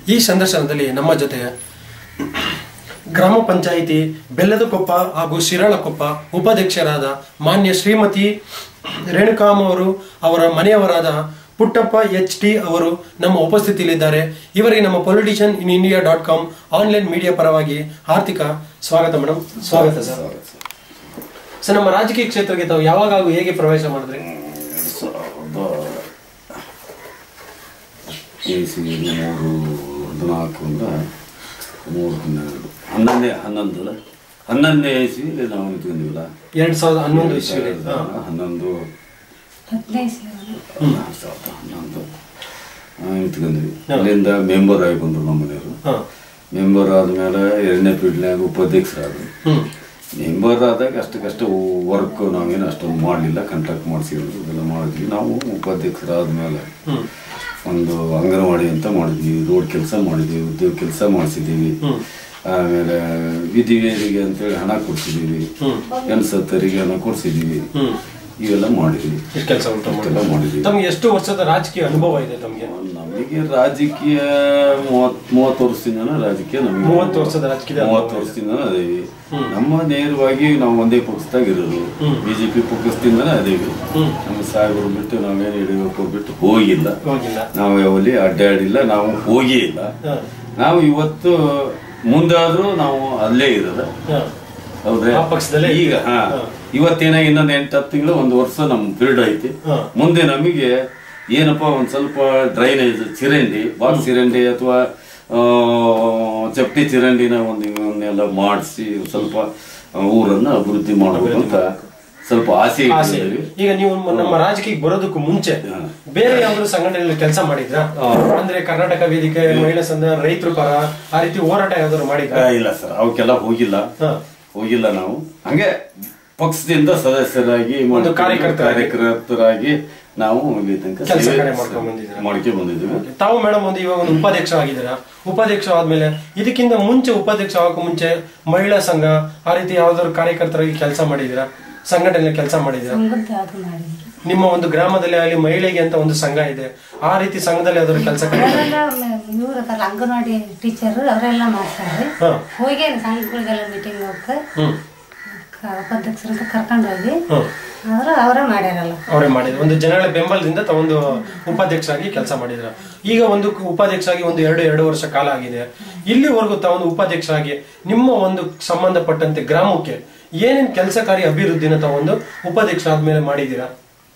ಈ ಸಂದರ್ಶನದಲ್ಲಿ ನಮ್ಮ ಜೊತೆ ಗ್ರಾಮ ಪಂಚಾಯಿತಿ ಬೆಲ್ಲದಕೊಪ್ಪ ಹಾಗೂ ಶಿರಾಳಕೊಪ್ಪ ಉಪಾಧ್ಯಕ್ಷರಾದ ಮಾನ್ಯ ಶ್ರೀಮತಿ ರೇಣುಕಾಮ್ ಅವರು ಅವರ ಮನೆಯವರಾದ ಪುಟ್ಟಪ್ಪ ಎಚ್ ಟಿ ಅವರು ನಮ್ಮ ಉಪಸ್ಥಿತಿಯಲ್ಲಿದ್ದಾರೆ ಇವರಿಗೆ ನಮ್ಮ politician in India dot com online media ಪರವಾಗಿ ಆರ್ಥಿಕ ಸ್ವಾಗತ ಮೇಡಮ್ ಸ್ವಾಗತ ಸರ್ ಸರ್ ನಮ್ಮ ರಾಜಕೀಯ ಕ್ಷೇತ್ರಕ್ಕೆ ತಾವು ಯಾವಾಗ ಹಾಗೂ ಹೇಗೆ ಪ್ರವೇಶ ಮಾಡಿದ್ರಿ ಸಾವಿರದ ಇಸ್ವಿ ಮೂರು ಹದಿನಾಲ್ಕು ಅಂದ್ರೆ ಮೂರು ಹನ್ನೆರಡು ಹನ್ನೊಂದನೇ ಹನ್ನೊಂದು ಅಲ್ಲ ಹನ್ನೊಂದನೇ ಇಸ್ವಿ ನಾವು ನಿಂತ್ಕೊಂಡಿವಲ್ಲ ಎರಡ್ ಸಾವಿರದ ಹನ್ನೊಂದು ಇಸ್ವಿಲಿ ಹಾ. ಹನ್ನೊಂದು ಹದಿನೈದು ಸಾವಿರ ಎರಡು ಸಾವಿರದ ಹನ್ನೊಂದು ಆ, ನಿಂತ್ಕೊಂಡ್ವಿ ಅಲ್ಲಿಂದ ಮೆಂಬರ್ ಆಗಿ ಬಂದರು ನಮ್ಮ ಮನೆಯವರು ಹಾ. ಮೆಂಬರ್ ಆದಮೇಲೆ ಎರಡನೇ ಪೀಡ್ನ್ಯಾಗ ಉಪಾಧ್ಯಕ್ಷರಾದ್ರು ಹ್ಮ್ ಮೆಂಬರ್ ಆದಾಗ ಅಷ್ಟಕ್ಕಷ್ಟು ವರ್ಕ್ ನಾವೇನು ಅಷ್ಟೊಂದು ಮಾಡಲಿಲ್ಲ ಕಾಂಟ್ರಾಕ್ಟ್ ಮಾಡಿಸಿದ್ರು ಇದೆಲ್ಲ ಮಾಡಿದ್ವಿ ನಾವು ಉಪಾಧ್ಯಕ್ಷರಾದ್ಮೇಲೆ ಹ್ಮ್ ಒಂದು ಅಂಗನವಾಡಿ ಅಂತ ಮಾಡಿದ್ವಿ ರೋಡ್ ಕೆಲಸ ಮಾಡಿದ್ವಿ ಉದ್ಯೋಗ ಕೆಲಸ ಮಾಡಿಸಿದ್ದೀವಿ ಹ್ಮ್. ಆಮೇಲೆ ವಿಧಿವೇರಿಗೆ ಅಂತೇಳಿ ಹಣ ಕೊಡ್ಸಿದ್ದೀವಿ ಹ್ಮ್. ಹೆಣ್ಸತ್ತರಿಗೆ ಹಣ ಕೊಡ್ಸಿದ್ದೀವಿ ಹ್ಮ್ ಇವೆಲ್ಲ ಮಾಡಿದ್ವಿ ಇಷ್ಟು ಕೆಲಸ ಉಂಟು ಇಷ್ಟೆಲ್ಲ ಮಾಡಿದ್ವಿ ತಮ್ಗೆ ಎಷ್ಟು ವರ್ಷದ ರಾಜಕೀಯ ಅನುಭವ ಇದೆ ತಮ್ಗೆ ನಮಗೆ ರಾಜಕೀಯ ಮೂವತ್ ಮೂವತ್ತು ವರ್ಷದಿಂದ ರಾಜಕೀಯ ನಮಗೆ ಮೂವತ್ತು ವರ್ಷದ ರಾಜಕೀಯ ಅನುಭವ ಮೂವತ್ತು ವರ್ಷದಿಂದ ಅದೇವಿ ನಮ್ಮ ನೇರವಾಗಿ ನಾವು ಒಂದೇ ಪಕ್ಷದಾಗ ಇರೋದು ಬಿಜೆಪಿ ಪಕ್ಷದಿಂದನೇ ಅದೇವಿ ಹ್ಮ್. ನಮ್ಮ ಸಾಹೇಬರು ಬಿಟ್ಟು ನಾವೇನು ಯಡಿಯೂರಪ್ಪ ಬಿಟ್ಟು ಹೋಗಿಲ್ಲ ಹೋಗಿಲ್ಲ ನಾವು ಯಾವಲ್ಲಿ ಅಡ್ಡಾಡಿಲ್ಲ ನಾವು ಹೋಗೇ ಇಲ್ಲ ಹಾ. ನಾವು ಇವತ್ತು ಮುಂದಾದ್ರೂ ನಾವು ಅಲ್ಲೇ ಇರೋದು ಹಾ. ಹೌದ್ರಾ ಆ ಪಕ್ಷದಲ್ಲೇ ಈಗ ಹಾ ಇವತ್ತೇನ ಇನ್ನೊಂದು ಎಂಟು ಹತ್ತು ತಿಂಗಳು ಒಂದು ವರ್ಷ ನಮ್ ಪೀರಿಯಡ್ ಐತಿ ಹಾ. ಮುಂದೆ ನಮಗೆ ಏನಪ್ಪಾ ಒಂದ್ ಸ್ವಲ್ಪ ಡ್ರೈನೇಜ್ ಚಿರಂಡಿ ಬಾಕ್ಸ್ ಚಿರಂಡಿ ಅಥವಾ ಚಪ್ಪಟಿ ಚಿರಂಡಿನ ಒಂದು ಇವನ್ನೆಲ್ಲ ಮಾಡಿಸಿ ಸ್ವಲ್ಪ ಆ, ಊರನ್ನ ಅಭಿವೃದ್ಧಿ ಮಾಡಬೇಕು ಅಂತ ಸ್ವಲ್ಪ ಆಸೆ ಆಸೆ ಇಟ್ಟಿದ್ದೀವಿ ಈಗ ನೀವು ಮ- ನಮ್ಮ ರಾಜಕೀಯಕ್ಕೆ ಬರೋದಕ್ಕೂ ಮುಂಚೆ ಬೇರೆ ಯಾವ್ದಾದ್ರು ಸಂಘಟನೆಯಲ್ಲಿ ಕೆಲಸ ಮಾಡಿದ್ರ ಅಂದ್ರೆ ಕರ್ನಾಟಕ ವೇದಿಕೆ ಮಹಿಳಾ ಸಂಘ ರೈತರ ಪರ ಆ ರೀತಿ ಹೋರಾಟ ಯಾವ್ದಾದ್ರು ಮಾಡಿದ್ರ ಆ, ಇಲ್ಲ ಸರ್ ಅವಕ್ಕೆಲ್ಲ ಹೋಗಿಲ್ಲ ಹಾ. ಹೋಗಿಲ್ಲ ನಾವು ಹಂಗೆ ಪಕ್ಷದಿಂದ ಸದಸ್ಯರಾಗಿ ಒಂದು ಕಾರ್ಯಕರ್ತರಾಗಿ. ಕಾರ್ಯಕರ್ತರಾಗಿ ನಾವು ಇಲ್ಲಿ ತನಕ ಕೆಲ್ಸ ಸೇವೆ ಕಾರ್ಯ ಮಾಡ್ಕೊಂಡ್ ಬಂದಿದ್ದೀರಾ. ಮಾಡ್ಕೊಂಡ್ ಬಂದಿದ್ದೀವಿ ತಾವು ಮೇಡಮ್ ಒಂದು ಇವಾಗ ಒಂದು ಉಪಾಧ್ಯಕ್ಷ ಆಗಿದ್ದೀರಾ ಉಪಾಧ್ಯಕ್ಷ ಆದ್ಮೇಲೆ ಇದಕ್ಕಿಂತ ಮುಂಚೆ ಉಪಾಧ್ಯಕ್ಷ ಆಗಕ್ಕೆ ಮುಂಚೆ ಮಹಿಳಾ ಸಂಘ ಆ ರೀತಿ ಯಾವ್ದಾದ್ರು ಕಾರ್ಯಕರ್ತರಾಗಿ ಕೆಲಸ ಮಾಡಿದ್ದೀರಾ ಸಂಘಟನೆ ಕೆಲಸ ಮಾಡಿದ್ದೀರಾ ಸಂಘದ ಅದು ಮಾಡಿದ್ರು ನಿಮ್ಮ ಒಂದು ಗ್ರಾಮದಲ್ಲಿ ಆಗಲಿ ಮಹಿಳೆಗೆ ಅಂತ ಒಂದು ಸಂಘ ಇದೆ ಆ ರೀತಿ ಸಂಘದಲ್ಲಿ ಯಾವ್ದಾದ್ರು ಕೆಲಸ ಅವರೆಲ್ಲ ಇವ್ರು ಅದಾರ ಅಂಗನವಾಡಿ ಟೀಚರ್ ಅವರೆಲ್ಲ ಮಾಡ್ತಾರೆ ಹಾ. ಹೋಗೇನಿ ಸಂಘಗಳಿಗೆಲ್ಲ ಮೀಟಿಂಗ್ ಹೋಗಕ್ಕೆ ಹ್ಮ್ ಉಪಾಧ್ಯಕ್ಷರು ಅಂತ ಕರ್ಕೊಂಡು ಹೋಗಿ ಹ್ಮ್ ಆದ್ರೆ ಅವರೇ ಮಾಡ್ಯಾರಲ್ಲ ಅವರೇ ಮಾಡಿದ್ರು ಒಂದು ಜನಗಳ ಬೆಂಬಲದಿಂದ ತಾವೊಂದು ಉಪಾಧ್ಯಕ್ಷರಾಗಿ ಕೆಲಸ ಮಾಡಿದ್ರ ಈಗ ಒಂದು ಕು- ಉಪಾಧ್ಯಕ್ಷರಾಗಿ ಒಂದು ಎರಡು ಎರಡು ವರ್ಷ ಕಾಲ ಆಗಿದೆ ಇಲ್ಲಿವರೆಗೂ ತಾವೊಂದು ಉಪಾಧ್ಯಕ್ಷರಾಗಿ ನಿಮ್ಮ ಒಂದು ಸಂಬಂಧಪಟ್ಟಂತೆ ಗ್ರಾಮಕ್ಕೆ ಏನೇನ್ ಕೆಲಸ ಕಾರ್ಯ ಅಭಿವೃದ್ಧಿನ ತಾವೊಂದು ಉಪಾಧ್ಯಕ್ಷ ಆದ್ಮೇಲೆ ಮಾಡಿದ್ದೀರಾ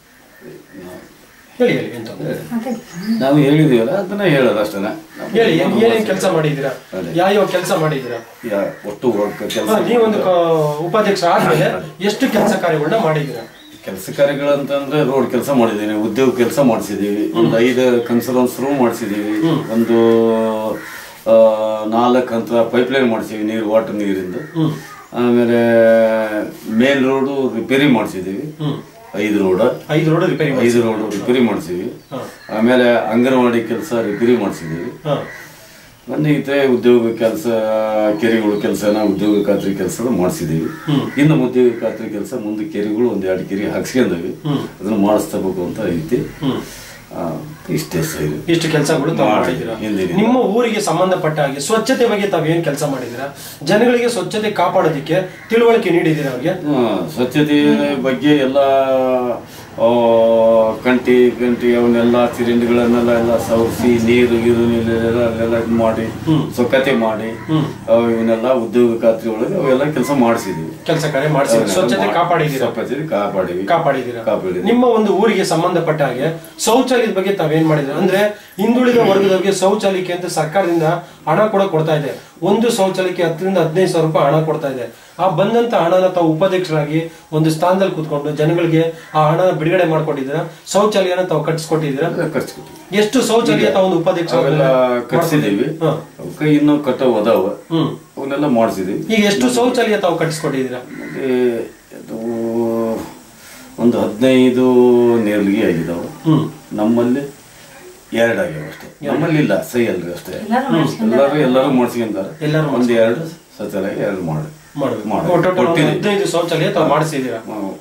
ಹೇಳಿ ಹೇಳಿ ಎಂತ ತೊಂದ್ರೆ ಇಲ್ಲ. ಮತ್ತೆ ನಾವು ಹೇಳಿದೀವಲ್ಲ ಅದನ್ನ ಹೇಳೋದು ಅಷ್ಟೇ ಹೇಳಿ ಏನ್- ಏನೇನ್ ಕೆಲಸ ಮಾಡಿದ್ದೀರಾ ಯಾವ ಕೆಲಸ ಮಾಡಿದ್ದೀರಾ ಒಟ್ಟು ವರ್ಕ್ ಕೆಲಸ ಹಾ, ನೀವೊಂದು ಕ- ಉಪಾಧ್ಯಕ್ಷ ಆದ್ಮೇಲೆ ಎಷ್ಟು ಕೆಲಸ ಕಾರ್ಯಗಳನ್ನ ಮಾಡಿದ್ದೀರಾ ಕೆಲಸ ಕಾರ್ಯಗಳಂತಂದ್ರೆ ರೋಡ್ ಕೆಲಸ ಮಾಡಿದೀವಿ ಉದ್ಯೋಗ ಕೆಲಸ ಮಾಡಿಸಿದೀವಿ ಒಂದು ಐದು ಕನ್ಸಲ್ಟೆನ್ಸ್ ರೂಮ್ ಮಾಡಿಸಿದೀವಿ ಒಂದು ಆ, ನಾಲ್ಕು ಹಂತ ಪೈಪ್ಲೈನ್ ಮಾಡಿಸಿವಿ ನೀರು ವಾಟರ್ ನೀರಿಂದ ಆಮೇಲೆ ಮೇನ್ ರೋಡು ರಿಪೇರಿ ಮಾಡಿಸಿದೀವಿ ಐದು ರೋಡ್ ಐದು ರೋಡ್ ರಿಪೇರಿ ಮಾಡಿ ಐದು ರೋಡ್ ರಿಪೇರಿ ಮಾಡಿಸಿವಿ ಆಮೇಲೆ ಅಂಗನವಾಡಿ ಕೆಲಸ ರಿಪೇರಿ ಮಾಡಿಸಿದೀವಿ ಹಾ ಮೊನ್ನೆ ಇತರೆ ಉದ್ಯೋಗ ಕೆಲಸ ಕೆರೆಗಳು ಕೆಲಸನ ಉದ್ಯೋಗ ಖಾತ್ರಿ ಕೆಲಸ ಮಾಡಿಸಿದೀವಿ ಇನ್ನು ಉದ್ಯೋಗ ಖಾತ್ರಿ ಕೆಲಸ ಮುಂದೆ ಕೆರೆಗಳು ಒಂದ್ ಎರಡು ಕೆರೆ ಹಾಕ್ಸ್ಕೊಂಡವಿ ಅದನ್ನ ಮಾಡಿಸ್ಕೋಬೇಕು ಅಂತ ಐತಿ ಆ, ಇಷ್ಟೇ ಸರ್ ಇಷ್ಟು ಕೆಲಸಗಳು ತಾವು ಮಾಡಿ, ಮಾಡಿದ್ದೀರಾ ಹಿಂದಿನಿಂದ. ನಿಮ್ಮ ಊರಿಗೆ ಸಂಬಂಧಪಟ್ಟ ಹಾಗೆ ಸ್ವಚ್ಛತೆ ಬಗ್ಗೆ ತಾವೇನ್ ಕೆಲಸ ಮಾಡಿದ್ದೀರಾ ಜನಗಳಿಗೆ ಸ್ವಚ್ಛತೆ ಕಾಪಾಡೋದಕ್ಕೆ ತಿಳುವಳಿಕೆ ನೀಡಿದ್ದೀರಾ ಅವ್ರಿಗೆ ಆ, ಸ್ವಚ್ಛತೆ ಬಗ್ಗೆ ಎಲ್ಲ ಆ, ಕಂಟಿ ಕಂಟಿ ಅವನ್ನೆಲ್ಲ ಚಿರಿಂಡಿಗಳನ್ನೆಲ್ಲ ಎಲ್ಲ ಸವರಿಸಿ ನೀರು ಗೀರು ನೀರೆಲ್ಲ ಅಲ್ಲೆಲ್ಲ ಇದು ಮಾಡಿ ಸ್ವಚ್ಛತೆ ಮಾಡಿ ಆ, ಇವನ್ನೆಲ್ಲ ಉದ್ಯೋಗ ಖಾತ್ರಿ ಒಳಗೆ ಅವೆಲ್ಲ ಕೆಲಸ ಮಾಡಿಸಿದ್ವಿ ಕೆಲಸ ಕಾರ್ಯ ಮಾಡಿಸಿ ಸ್ವಚ್ಛತೆ ಕಾಪಾಡಿದ್ದೀರಾ ಸ್ವಚ್ಛತೆ ಕಾಪಾಡಿವಿ ಕಾಪಾಡಿದ್ದೀರಾ ಕಾಪಾಡಿದ್ವಿ. ನಿಮ್ಮ ಒಂದು ಊರಿಗೆ ಸಂಬಂಧಪಟ್ಟ ಹಾಗೆ ಶೌಚಾಲಯದ ಬಗ್ಗೆ ತಾವೇನ್ ಮಾಡಿದ್ದೀರಾ ಅಂದ್ರೆ ಹಿಂದುಳಿದ ವರ್ಗದವರಿಗೆ ಶೌಚಾಲಯಕ್ಕೆ ಅಂತ ಸರ್ಕಾರದಿಂದ ಹಣ ಕೂಡ ಕೊಡ್ತಾ ಇದೆ ಒಂದು ಶೌಚಾಲಯಕ್ಕೆ ಹತ್ತರಿಂದ ಹದಿನೈದು ಸಾವಿರ ರೂಪಾಯಿ ಹಣ ಕೊಡ್ತಾ ಇದೆ ಆ ಬಂದಂತ ಹಣನ ತಾವು ಉಪಾಧ್ಯಕ್ಷರಾಗಿ ಒಂದು ಸ್ಥಾನದಲ್ಲಿ ಕೂತ್ಕೊಂಡು ಜನಗಳಿಗೆ ಆ ಹಣ ಬಿಡುಗಡೆ ಮಾಡ್ಕೊಟ್ಟಿದ್ದೀರಾ ಶೌಚಾಲಯನ ತಾವು ಕಟ್ಟಿಸ್ಕೊಟ್ಟಿದ್ದೀರಾ ಖರ್ಚು ಕೊಟ್ಟಿವಿ ಎಷ್ಟು ಶೌಚಾಲಯ ತಾವು ಒಂದು ಉಪಾಧ್ಯಕ್ಷ ಅವೆಲ್ಲ ಕಟ್ಸಿದೀವಿ ಹಾ. ಅವಕ್ಕೆ ಇನ್ನೂ ಕಟ್ಟೋ ಅದಾವ ಹ್ಮ್ ಅವನ್ನೆಲ್ಲ ಮಾಡಿಸಿದೀವಿ ಈಗ ಎಷ್ಟು ಶೌಚಾಲಯ ತಾವು ಕಟ್ಟಿಸ್ಕೊಟ್ಟಿದ್ದೀರಾ ಮತ್ತೆ ಅದು ಒಂದು ಹದಿನೈದು ನೇರ್ಲಿಗೆ ಆಗಿದಾವ ಹ್ಮ್ ನಮ್ಮಲ್ಲಿ ಎರಡು ಆಗ್ಯಾವ ಅಷ್ಟೇ ನಮ್ಮಲ್ಲಿ ಇಲ್ಲ ಸೈ ಅಲ್ರಿ ಅಷ್ಟೇ ಎಲ್ಲರೂ ಎಲ್ಲರೂ ಎಲ್ಲರೂ ಮಾಡ್ಸ್ಕೊಂತಾರೆ ಎಲ್ಲರೂ ಒಂದು ಎರಡು ಶೌಚಾಲಯ ಎರಡು ಮಾಡಿ ಮಾಡ್ಬೇಕು ಮಾಡಿ. ಒಟ್ಟು ಟೋಟಲ್ ಒಂದು ಕೊಟ್ಟಿದ್ದೀವಿ. ಹದಿನೈದು ಶೌಚಾಲಯ ತಾವು ಮಾಡಿಸಿದ್ದೀರಾ ನಾವು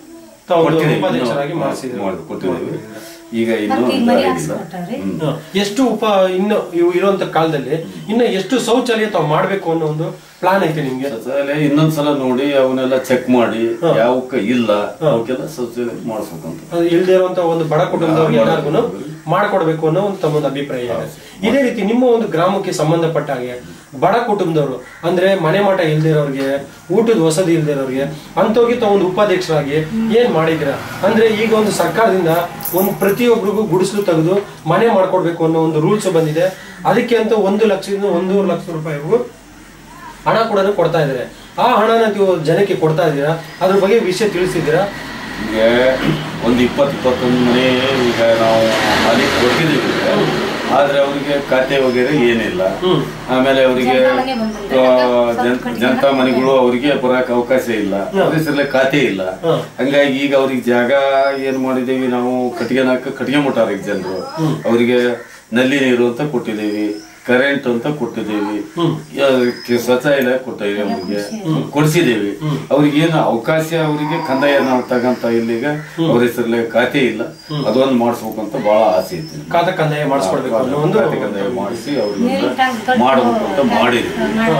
ತಾವು ಒಂದು ಕೊಟ್ಟಿದ್ದೀವಿ. ಉಪಾಧ್ಯಕ್ಷರಾಗಿ ಇನ್ನೂ ಮಾಡಿಸಿದ್ದೀವಿ. ಮಾಡಿ- ಕೊಟ್ಟಿದ್ದೀವಿ ಈಗ ಇನ್ನೂ ಮತ್ತೆ ಈಗ ಮನೆ ಆಗಿಲ್ಲ ಹಾಕ್ಸ್ಕೊಟ್ಟಾರ್ರಿ ಹ್ಮ್. ಹ. ಎಷ್ಟು ಉಪ ಇನ್ನು ಇವು ಇರುವಂತ ಕಾಲದಲ್ಲಿ ಇನ್ನು ಎಷ್ಟು ಶೌಚಾಲಯ ತಾವು ಮಾಡ್ಬೇಕು ಅನ್ನೋ ಒಂದು ಪ್ಲಾನ್ ಐತೆ ನಿಮ್ಗೆ ಶೌಚಾಲಯ ಇನ್ನೊಂದ್ಸಲ ನೋಡಿ ಅವನ್ನೆಲ್ಲ ಚೆಕ್ ಮಾಡಿ ಯಾವಕ್ಕ ಇಲ್ಲ ಅವಕ್ಕೆಲ್ಲ ಶೌಚಾಲಯ ಮಾಡಿಸ್ಬೇಕಂತ ಅದು ಇಲ್ದೇ ಇರುವಂತ ಒಂದು ಬಡ ಕುಟುಂಬದವ್ರಿಗೆ ಎಲ್ಲರಿಗೂ ಮಾಡ್ಕೊಡ್ಬೇಕು ಅನ್ನೋ ಒಂದು ತಮ್ಮೊಂದು ಅಭಿಪ್ರಾಯ ಇದೆ ಇದೇ ರೀತಿ ನಿಮ್ಮ ಒಂದು ಗ್ರಾಮಕ್ಕೆ ಸಂಬಂಧಪಟ್ಟ ಹಾಗೆ ಬಡ ಕುಟುಂಬದವರು ಅಂದ್ರೆ ಮನೆ ಮಠ ಇಲ್ದೇ ಇರೋರಿಗೆ ಊಟದ ವಸತಿ ಇಲ್ದೇ ಇರೋರಿಗೆ ಅಂತೋಗಿ ತಾವು ಒಂದು ಉಪಾಧ್ಯಕ್ಷರಾಗಿ ಏನ್ ಮಾಡಿದ್ರ ಅಂದ್ರೆ ಈಗ ಒಂದು ಸರ್ಕಾರದಿಂದ ಒಂದು ಪ್ರತಿಯೊಬ್ಬರಿಗೂ ಗುಡಿಸಲು ತೆಗೆದು ಮನೆ ಮಾಡ್ಕೊಡ್ಬೇಕು ಅನ್ನೋ ಒಂದು ರೂಲ್ಸ್ ಬಂದಿದೆ ಅದಕ್ಕೆ ಅಂತ ಒಂದು ಲಕ್ಷದಿಂದ ಒಂದೂವರೆ ಲಕ್ಷ ರೂಪಾಯಿಗೂ ಹಣ ಕೂಡ ಕೊಡ್ತಾ ಇದ್ದಾರೆ ಆ ಹಣನ ನೀವು ಜನಕ್ಕೆ ಕೊಡ್ತಾ ಇದ್ದೀರಾ ಅದ್ರ ಬಗ್ಗೆ ವಿಷಯ ತಿಳಿಸಿದ್ದೀರಾ ಈಗ ಒಂದು ಇಪ್ಪತ್ತು ಇಪ್ಪತ್ತೊಂದು ಮನೆ ಈಗ ನಾವು ಹಾಲಿ ಕೊಟ್ಟಿದ್ದೀವಿ ಈಗ. ಆದ್ರೆ ಅವರಿಗೆ ಖಾತೆ ವಗೇರೆ ಏನಿಲ್ಲ ಆಮೇಲೆ ಅವರಿಗೆ ಜನತಾ ಮನೆ ಬಂದಿದೆ. ಜನತಾ ಮನೆಗಳು ಅವರಿಗೆ ಬರಕ್ ಅವಕಾಶ ಇಲ್ಲ ಅವ್ರ ಹೆಸರಲ್ಲೇ ಖಾತೆ ಇಲ್ಲ ಹಂಗಾಗಿ ಈಗ ಅವ್ರಿಗೆ ಜಾಗ ಏನ್ ಮಾಡಿದೀವಿ ನಾವು ಕಟ್ಟಿಗೆ ನಾಕ ಕಟ್ಟಿಗೆ ಮುಟ್ಟಾರ ಈಗ ಜನರು ಅವರಿಗೆ ನಲ್ಲಿ ನೀರು ಅಂತ ಕೊಟ್ಟಿದ್ದೀವಿ ಕರೆಂಟ್ ಅಂತ ಕೊಟ್ಟಿದ್ದೀವಿ ಯಾ- ಶೌಚಾಲಯ ಕೊಟ್ಟಿದ್ದೀವಿ ಅವರಿಗೆ ಕೊಡಿಸಿದ್ದೀವಿ ಅವ್ರಿಗೆ ಏನು ಅವಕಾಶ ಅವರಿಗೆ ಕಂದಾಯ ನಾವು ತಗಂತ ಇಲ್ಲಿಗ ಅವ್ರ ಹೆಸರಲ್ಲೇ ಖಾತೆ ಇಲ್ಲ ಅದೊಂದು ಮಾಡಿಸ್ಬೇಕು ಅಂತ ಬಹಳ ಆಸೆ ಐತಿ ಖಾತೆ ಕಂದಾಯ ಮಾಡಿಸ್ಕೊಡ್ಬೇಕು ಅನ್ನೋ ಒಂದು ಖಾತೆ ಕಂದಾಯ ಮಾಡಿಸಿ ನೀರಿನ ಅವ್ರಿಗೆ ಟ್ಯಾಂಕ್ ದೊಡ್ಡ ಮಾಡಬೇಕು ಅಂತ ಮಾಡಿದ್ವಿ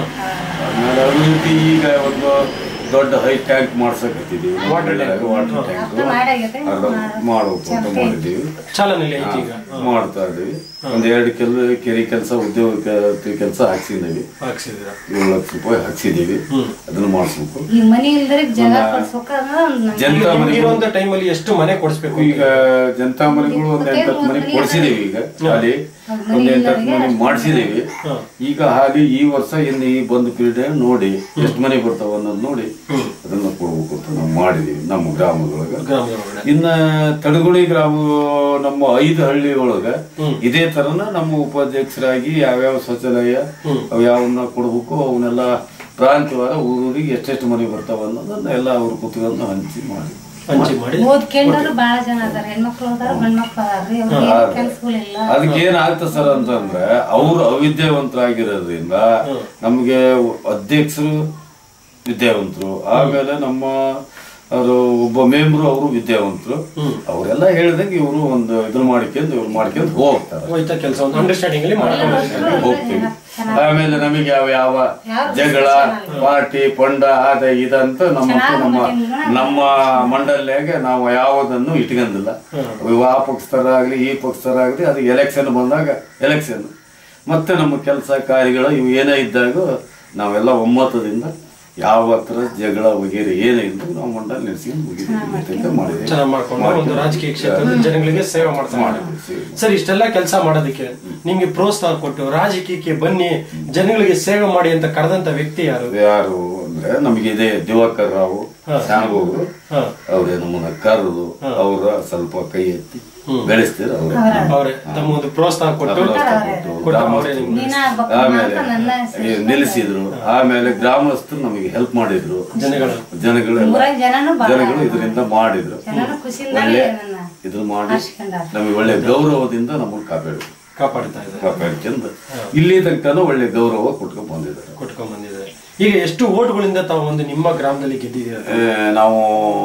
ಆಮೇಲೆ ಅಭಿವೃದ್ಧಿ ಈಗ ಒಂದು ದೊಡ್ಡ ಹೈ ಟ್ಯಾಂಕ್ ಮಾಡ್ಸಕತ್ತಿದೀವಿ ವಾಟರ್ ಟ್ಯಾಂಕ್ ಅರ್ಧ ಮಾಡಾಗೈತೆ ಮಾಡಬೇಕು ಅಂತ ಮಾಡಿದ್ದೀವಿ ಚಾಲನೆಯಲ್ಲಿ ಐತಿ ಈಗ ಮಾಡ್ತಾ ಇದೀವಿ ಒಂದ್ ಎರಡು ಕೆಲ ಕೆರೆ ಕೆಲಸ ಉದ್ಯೋಗ ಕೆಲಸ ಹಾಕ್ಸಿದೀವಿ ಹಾಕ್ಸಿದ್ದೀರಾ ಏಳು ಲಕ್ಷ ರೂಪಾಯಿ ಹಾಕ್ಸಿದೀವಿ ಅದನ್ನ ಮಾಡಿಸ್ಬೇಕು ಈಗ ಮನಿ ಇಲ್ದ್ರೆ ಜಾಗ ಕೊಡ್ಸ್ಬೇಕ ಜನತಾ ಮನೆ ಇರುವಂತ ಟೈಮಲ್ಲಿ ಎಷ್ಟು ಮನೆ ಕೊಡಿಸ್ಬೇಕು ಈಗ ಜನತಾ ಮನೆಗಳು ಒಂದ್ ಎಂಟತ್ತು ಮನೆ ಕೊಡ್ಸಿದೀವಿ ಈಗ ಹಾಲಿ ಒಂದ್ ಎಂಟತ್ತು ಮನೆ ಮಾಡಿಸಿದೀವಿ ಈಗ ಹಾಲಿ ಈ ವರ್ಷ ಇನ್ನು ಈ ಬಂದ್ ಪೀರಿಯಡ್ ನೋಡಿ ಎಷ್ಟು ಮನೆ ಬರ್ತಾವ ಅನ್ನೋದು ನೋಡಿ ಅದನ್ನ ಕೊಡ್ಬೇಕು ಅಂತ ನಾವು ಮಾಡಿದೀವಿ ನಮ್ಮ ಗ್ರಾಮದೊಳಗ ಗ್ರಾಮದ ಒಳಗಡೆ ಇನ್ನ ತಡಗುಳಿ ಗ್ರಾಮ ನಮ್ಮ ಐದು ಹಳ್ಳಿ ಒಳಗ ಇದೇ ತರನ ನಮ್ಮ ಉಪಾಧ್ಯಕ್ಷರಾಗಿ ಯಾವ್ಯಾವ ಶೌಚಾಲಯ ಅವ್ ಯಾವನ್ನ ಕೊಡ್ಬೇಕು ಅವನ್ನೆಲ್ಲ ಪ್ರಾಂತ್ಯವಾರ ಊರೂರಿಗೆ ಎಷ್ಟೆಷ್ಟು ಮನೆ ಬರ್ತಾವ ಅನ್ನೋದನ್ನ ಎಲ್ಲ ಅವ್ರ ಕುತ್ಕೊಂಡು ಹಂಚಿ ಮಾಡಿ ಹಂಚಿ ಮಾಡಿ ಓದ್ಕೊಂಡರು ಬಾಳ ಜನ ಅದಾರ ಹೆಣ್ಮಕ್ಳು ಅದಾರ ಗಂಡ್ಮಕ್ಳು ಅದಾರ್ರಿ ಅವ್ರಿಗೆ ಕೆಲ್ಸಗಳಿಲ್ಲ ಅದಕ್ಕೆ ಏನಾಗ್ತದೆ ಸರ್ ಅಂತಂದ್ರೆ ಅವ್ರು ಅವಿದ್ಯಾವಂತರಾಗಿರೋದ್ರಿಂದ ನಮ್ಗೆ ಅಧ್ಯಕ್ಷರು ವಿದ್ಯಾವಂತರು ಆಮೇಲೆ ನಮ್ಮ ಅವರು ಒಬ್ಬ ಮೆಂಬರು ಅವರು ವಿದ್ಯಾವಂತರು ಅವರೆಲ್ಲ ಹೇಳಿದಂಗೆ ಇವರು ಒಂದು ಇದನ್ನ ಮಾಡ್ಕೊಂಡು ಇವ್ರು ಮಾಡ್ಕೊಂಡು ಹೋಗ್ತಾರೆ ಹೋಯ್ತಾ ಕೆಲಸ ಒಂದು ಅಂಡರ್ಸ್ಟ್ಯಾಂಡಿಂಗ್ ಅಲ್ಲಿ ಮಾಡ್ಕೊಂಡು ಹೋಗ್ತೀವಿ ಆಮೇಲೆ ನಮಗೆ ಯಾವ ಯಾವ ಜಗಳ ಪಾರ್ಟಿ ಪಂಡ ಅದ ಇದಂತ ನಮ್ಮ ನಮ್ಮ ನಮ್ಮ ಮಂಡಳಿಯಾಗ ನಾವು ಯಾವುದನ್ನು ಇಟ್ಕೊಂಡಿಲ್ಲ ಆ ಪಕ್ಷದರಾಗ್ಲಿ ಈ ಪಕ್ಷದರಾಗ್ಲಿ ಅದು ಎಲೆಕ್ಷನ್ ಬಂದಾಗ ಎಲೆಕ್ಷನ್ ಮತ್ತೆ ನಮ್ಮ ಕೆಲಸ ಕಾರ್ಯಗಳು ಇವು ಏನೇ ಇದ್ದಾಗ ನಾವೆಲ್ಲ ಒಮ್ಮತದಿಂದ ಯಾವ ತರ ಜಗಳ ವಗೇರೆ ಏನೇ ಇದ್ದು ನಾವು ಮಂಡಳಿ ನಡೆಸ್ಕೊಂಡು ಮುಗಿದ ಮಾಡಿದ್ದೀವಿ ಚೆನ್ನಾಗಿ ಮಾಡ್ಕೊಂಡು ಒಂದು ರಾಜಕೀಯ ಕ್ಷೇತ್ರದ ಜನಗಳಿಗೆ ಸೇವೆ ಮಾಡ್ತಾ ಮಾಡಿದ್ದೀವಿ. ಸರ್ ಇಷ್ಟೆಲ್ಲ ಕೆಲಸ ಮಾಡೋದಕ್ಕೆ ನಿಮ್ಗೆ ಪ್ರೋತ್ಸಾಹ ಕೊಟ್ಟು ರಾಜಕೀಯಕ್ಕೆ ಬನ್ನಿ ಜನಗಳಿಗೆ ಸೇವೆ ಮಾಡಿ ಅಂತ ಕರೆದಂತ ವ್ಯಕ್ತಿ ಯಾರು ಯಾರು ಅಂದ್ರೆ ನಮಗೆ ಇದೆ ದಿವಾಕರ್ ರಾವು ಶಾನಗೋಗರು ಹಾ. ಅವ್ರೆ ನಮ್ಮನ್ನ ಕರೆದು ಅವ್ರ ಸ್ವಲ್ಪ ಕೈ ಎತ್ತಿ ಬೆಳೆಸ್ತೀರ ಅವ್ರ ಅವರೇ ತಮ್ಮ ಒಂದು ಪ್ರೋತ್ಸಾಹ ಕೊಟ್ಟು ಕೊಟ್ಟು ಅವರೇ ನಿಮ್ಗೆ ನೀನ ಆಗ್ಬೇಕು ಆಮೇಲೆ ಅಂತ ನನ್ನ ಈ ನಿಲ್ಲಿಸಿದ್ರು ಆಮೇಲೆ ಗ್ರಾಮಸ್ಥರು ನಮಗೆ ಹೆಲ್ಪ್ ಮಾಡಿದ್ರು ಜನಗಳು ಜನಗಳೆಲ್ಲ ಊರಾಗ ಜನನು ಬಾಳ ಜನಗಳು ಇದರಿಂದ ಮಾಡಿದ್ರು ಜನನು ಖುಷಿಯಿಂದಾನೇ ಒಳ್ಳೆ ನನ್ನ ಇದನ್ನ ಮಾಡಿ ಆರಿಸ್ಕೊಂಡಾರ. ನಮಗೆ ಒಳ್ಳೆ ಗೌರವದಿಂದ ನಮ್ಮನ್ನು ಕಾಪಾಡಿದ್ರು ಕಾಪಾಡ್ತಾ ಇದ್ದಾರೆ ಕಾಪಾಡ್ಕೊಂಡು ಇಲ್ಲಿ ತನಕನೂ ಒಳ್ಳೆ ಗೌರವ ಕೊಟ್ಕೊಂಡ್ ಬಂದಿದ್ದಾರೆ ಕೊಟ್ಕೊಂಡ್ ಬಂದಿದ್ದಾರೆ ಈಗ ಎಷ್ಟು ಓಟ್ಗಳಿಂದ ತಾವು ಒಂದು ನಿಮ್ಮ ಗ್ರಾಮದಲ್ಲಿ ಗೆದ್ದಿದ್ದೀರಾ ಆ, ನಾವು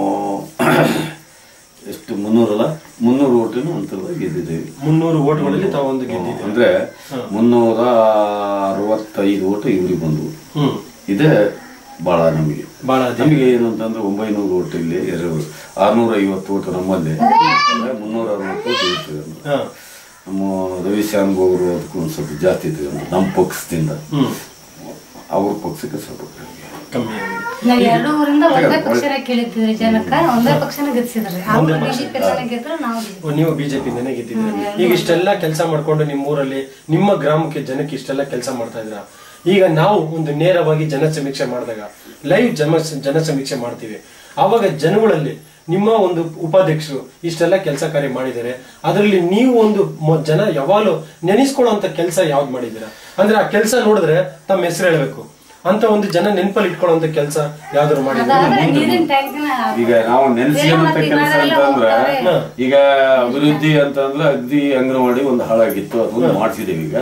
ಎಷ್ಟು ಮುನ್ನೂರಲ್ಲ ಮುನ್ನೂರು ಓಟಿನ ಅಂತರವಾಗಿ ಗೆದ್ದಿದ್ದೇವೆ ಮುನ್ನೂರು ಓಟ್ಗಳಲ್ಲಿ ತಾವು ಒಂದು ಗೆದ್ದಿದ್ದೀರಾ ಅಂದ್ರೆ ಮುನ್ನೂರ ಅರವತ್ತೈದು ಓಟು ಇವ್ರಿಗೆ ಬಂದವು ಹ್ಮ್ ಇದೇ ಬಹಳ ನಮಗೆ ಬಹಳ ಅದೇ ನಮಗೆ ಏನು ಅಂತಂದ್ರೆ ಒಂಬೈನೂರು ಓಟು ಇಲ್ಲಿ ಎರಡು ಆರ್ನೂರ ಐವತ್ತು ಓಟು ನಮ್ಮಲ್ಲಿ ಮುನ್ನೂರ ಅರವತ್ತು ಓಟು ಇರ್ತದೆ ಹಾ ನಮ್ಮ ರವಿಶ್ಯಾಮ್ ಅವರು ಅದಕ್ಕೂ ಒಂದು ಸ್ವಲ್ಪ ಜಾಸ್ತಿ ಇರ್ತದೆ ನಮ್ಮ ಪಕ್ಷದಿಂದ ಹ್ಮ್ ಅವ್ರ ಪಕ್ಷಕ್ಕೆ ಸ್ವಲ್ಪ ಕಡಿಮೆ. ಕಮ್ಮಿ ಆಗಿದೆ ನಾವ್ ಎರಡು ಊರಿಂದ ಒಂದೇ ಪಕ್ಷನ ಕೇಳಿದ್ವಿ ಜನಕ್ಕ ಒಂದೇ ಪಕ್ಷನ ಗೆದ್ಸಿದ್ರಿ ಅವ್ರು ಬಿಜೆಪಿ ಗೆದ್ರು ನಾವು ಗೆದ್ದಿದ್ವಿ. ಓ, ನೀವು ಬಿಜೆಪಿಯಿಂದನೇ ಗೆದ್ದಿದ್ದೀರಿ ಈಗ ಇಷ್ಟೆಲ್ಲ ಕೆಲಸ ಮಾಡ್ಕೊಂಡು ನಿಮ್ಮ ಊರಲ್ಲಿ ನಿಮ್ಮ ಗ್ರಾಮಕ್ಕೆ ಜನಕ್ಕೆ ಇಷ್ಟೆಲ್ಲ ಕೆಲಸ ಮಾಡ್ತಾ ಇದ್ರ ಈಗ ನಾವು ಒಂದು ನೇರವಾಗಿ ಜನ ಸಮೀಕ್ಷೆ ಮಾಡಿದಾಗ ಲೈವ್ ಜನ ಜನ ಸಮೀಕ್ಷೆ ಮಾಡ್ತೀವಿ ಆವಾಗ ಜನಗಳಲ್ಲಿ ನಿಮ್ಮ ಒಂದು ಉಪಾಧ್ಯಕ್ಷರು ಇಷ್ಟೆಲ್ಲ ಕೆಲಸ ಕಾರ್ಯ ಮಾಡಿದ್ದಾರೆ ಅದರಲ್ಲಿ ನೀವು ಒಂದು ಮೊ- ಜನ ಯಾವಾಗಲೂ ನೆನೆಸ್ಕೊಳ್ಳುವಂತ ಕೆಲಸ ಯಾವ್ದು ಮಾಡಿದ್ದೀರಾ ಅಂದ್ರೆ ಆ ಕೆಲಸ ನೋಡಿದ್ರೆ ತಮ್ಮ ಹೆಸರು ಹೇಳ್ಬೇಕು ಅಂತ ಒಂದು ಜನ ನೆನಪಲ್ಲಿ ಇಟ್ಕೊಳ್ಳುವಂತ ಕೆಲಸ ಯಾವ್ದಾದ್ರು ಮಾಡಿದ್ರೆ ಅದಾದ್ರೆ ನೀರಿನ ಟ್ಯಾಂಕ್ನ ಈಗ ನಾವು ನೆನೆಸ್ಕೊಂಡಂತ ಮತ್ತೆ ಕೆಲಸ ಇವಾಗೆಲ್ಲ ಅಂತಂದ್ರೆ ಹೋಗ್ತಾರೆ. ಈಗ ಅಭಿವೃದ್ಧಿ ಅಂತಂದ್ರೆ ಅಗ್ದಿ ಅಂಗನವಾಡಿ ಒಂದು ಹಾಳಾಗಿತ್ತು ಅದನ್ನ ಮಾಡಿಸಿದೀವಿ ಈಗ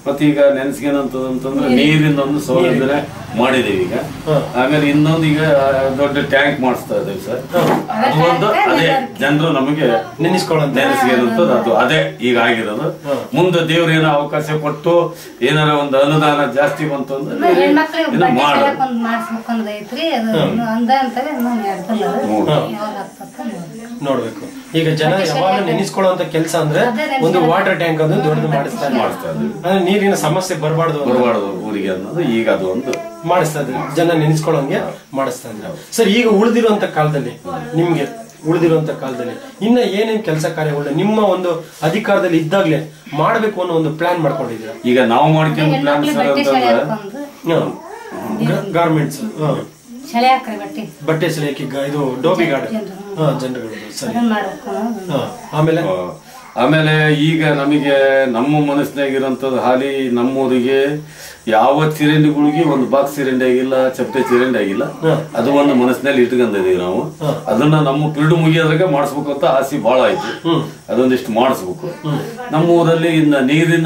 ಮತ್ತೆ ಈಗ ನೆನ್ಸ್ಗೇನಂತದ ಅಂತಂದ್ರೆ ನೀರಿಂದ ಒಂದು ಸೌಲಭ್ಯ ಮಾಡಿದೀವಿ ಈಗ ಹಾ. ಆಮೇಲೆ ಇನ್ನೊಂದು ಈಗ ದೊಡ್ಡ ಟ್ಯಾಂಕ್ ಮಾಡಿಸ್ತಾ ಇದ್ದೀವಿ ಸರ್ ಅದು ಒಂದು ಅದೇ ಜನರು ನಮಗೆ ನೆನೆಸ್ಕೊಳ್ಳೋಂತ ನೆನೆಸ್ಗೇನಂತದ ಅದು ಅದೇ ಈಗ ಆಗಿರೋದು ಮುಂದೆ ದೇವ್ರ ಏನೋ ಅವಕಾಶ ಕೊಟ್ಟು ಏನಾರ ಒಂದು ಅನುದಾನ ಜಾಸ್ತಿ ಬಂತು ಅಂದ್ರೆ ಹೆಣ್ಮಕ್ಳಿಗೆ ಇನ್ನು ಬಟ್ಟೆ ಮಾಡು ಸರಿಯಾಗಿ ಒಂದ್ ಮಾಡಿಸ್ಬೇಕು ಅನ್ನೋದು ಐತ್ರಿ ಅದು ಇನ್ನು ಅಂದ ಅಂತಾನೆ ಇನ್ನೂ ನಡೆದಿಲ್ಲ ಅದು ಯಾವಾಗ ಆಗ್ತತ್ತ ನೋಡ್ಬೇಕು. ನೋಡ್ಬೇಕು ಈಗ ಜನ ಯಾವಾಗ ನೆನೆಸ್ಕೊಳ್ಳುವಂತ ಕೆಲಸ ಅಂದ್ರೆ ಅದೇ ಒಂದು ವಾಟರ್ ಟ್ಯಾಂಕ್ ಅನ್ನು ದೊಡ್ಡದು ಮಾಡಿಸ್ತಾ ಇದ್ದಾರೆ. ಮಾಡಿಸ್ತಾ ಇದ್ದೀವಿ ಅಂದ್ರೆ ನೀರಿನ ಸಮಸ್ಯೆ ಬರಬಾರ್ದು ಬರಬಾರ್ದು ಊರಿಗೆ ಅನ್ನೋದು ಈಗ ಅದು ಒಂದು ಮಾಡಿಸ್ತಾ ಇದ್ದಾರೆ ಜನ ನೆನೆಸ್ಕೊಳ್ಳೋಂಗೆ ಮಾಡಿಸ್ತಾ ಇದ್ದಾರೆ ಸರ್ ಈಗ ಉಳಿದಿರುವಂತ ಕಾಲದಲ್ಲಿ ನಿಮ್ಗೆ ಉಳಿದಿರುವಂತ ಕಾಲದಲ್ಲಿ ಇನ್ನ ಏನೇನ್ ಕೆಲಸ ಕಾರ್ಯಗಳನ್ನ ನಿಮ್ಮ ಒಂದು ಅಧಿಕಾರದಲ್ಲಿ ಇದ್ದಾಗ್ಲೇ ಮಾಡ್ಬೇಕು ಅನ್ನೋ ಒಂದು ಪ್ಲಾನ್ ಮಾಡ್ಕೊಂಡಿದ್ದೀರಾ ಈಗ ನಾವು ಮಾಡ್ಕೊಂಡು ಪ್ಲಾನ್ ಹೆಣ್ಮಕ್ಳಿಗೆ ಸರ್ ಬಟ್ಟೆ ಅಂತಂದ್ರೆ ಸರಿಯಾಗಿ ಗಾರ್ಮೆಂಟ್ಸ್ ಚಳಿ ಹಾಕ್ರಿ ಬಟ್ಟೆ ಬಟ್ಟೆ ಸೆಳೆಯಕ್ಕೆ ಗ- ಇದು ಡೋಬಿ ಗಾರ್ಡನ್ ಹಾ ಜನರುಗಳು ಸರಿ ಅದನ್ನ ಮಾಡ್ಬೇಕು ಅನ್ನೋದು. ಹಾ ಆಮೇಲೆ ಆ, ಆಮೇಲೆ ಈಗ ನಮಗೆ ನಮ್ಮ ಮನಸ್ಸಿನಾಗಿರೋಂಥದ್ದು ಹಾಲಿ ನಮ್ಮೂರಿಗೆ ಯಾವ ಚಿರಂಡಿಗಳಿಗೆ ಒಂದು ಬಾಕ್ಸ್ ಚಿರಂಡಿ ಆಗಿಲ್ಲ ಚಪ್ಪಟೆ ಚಿರಂಡಿ ಆಗಿಲ್ಲ ಅದು ಒಂದು ಮನಸ್ಸಿನಲ್ಲಿ ಇಟ್ಕೊಂಡಿದೀವಿ ನಾವು ಅದನ್ನ ನಮ್ಮ ಪಿರಿಡು ಮುಗಿಯೋದ್ರಾಗ ಮಾಡಿಸ್ಬೇಕು ಅಂತ ಆಸೆ ಬಹಳ ಆಯ್ತು ಅದೊಂದಿಷ್ಟು ಮಾಡಿಸ್ಬೇಕು ನಮ್ಮ ಊರಲ್ಲಿ ಇನ್ನ ನೀರಿನ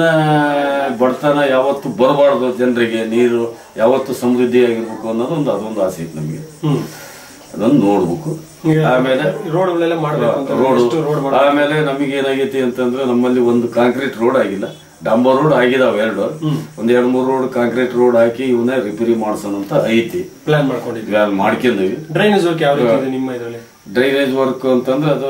ಬಡತನ ಯಾವತ್ತು ಬರಬಾರ್ದು ಜನರಿಗೆ ನೀರು ಯಾವತ್ತು ಸಮೃದ್ಧಿ ಆಗಿರ್ಬೇಕು ಅನ್ನೋದು ಒಂದು ಅದೊಂದು ಆಸೆ ಇತ್ತು ನಮಗೆ ಹ್ಮ್ ಅದೊಂದು ನೋಡ್ಬೇಕು ಆಮೇಲೆ ರೋಡ್ಗಳೆಲ್ಲ ಮಾಡ್ಬೇಕು ಅಂತ ರೋಡ್ ಎಷ್ಟು ರೋಡ್ ಮಾಡ ಆಮೇಲೆ ನಮಗೆ ಏನಾಗೈತಿ ಅಂತಂದ್ರೆ ನಮ್ಮಲ್ಲಿ ಒಂದು ಕಾಂಕ್ರೀಟ್ ರೋಡ್ ಆಗಿಲ್ಲ ಡಾಂಬರ್ ರೋಡ್ ಆಗಿದಾವ ಎರಡು ಒಂದ್ ಎರಡ್ ಮೂರು ರೋಡ್ ಕಾಂಕ್ರೀಟ್ ರೋಡ್ ಹಾಕಿ ಇವನ್ನ ರಿಪೇರಿ ಮಾಡ್ಸೋಣ ಅಂತ ಐತಿ ಪ್ಲಾನ್ ಮಾಡ್ಕೊಂಡಿದ್ವಿ ಈಗ ಅಲ್ಲಿ ಮಾಡ್ಕೊಂಡಿವಿ ಡ್ರೈನೇಜ್ ವರ್ಕ್ ಯಾವ ರೀತಿ ಇದೆ ನಿಮ್ಮ ಇದರಲ್ಲಿ ಡ್ರೈನೇಜ್ ವರ್ಕ್ ಅಂತಂದ್ರೆ ಅದು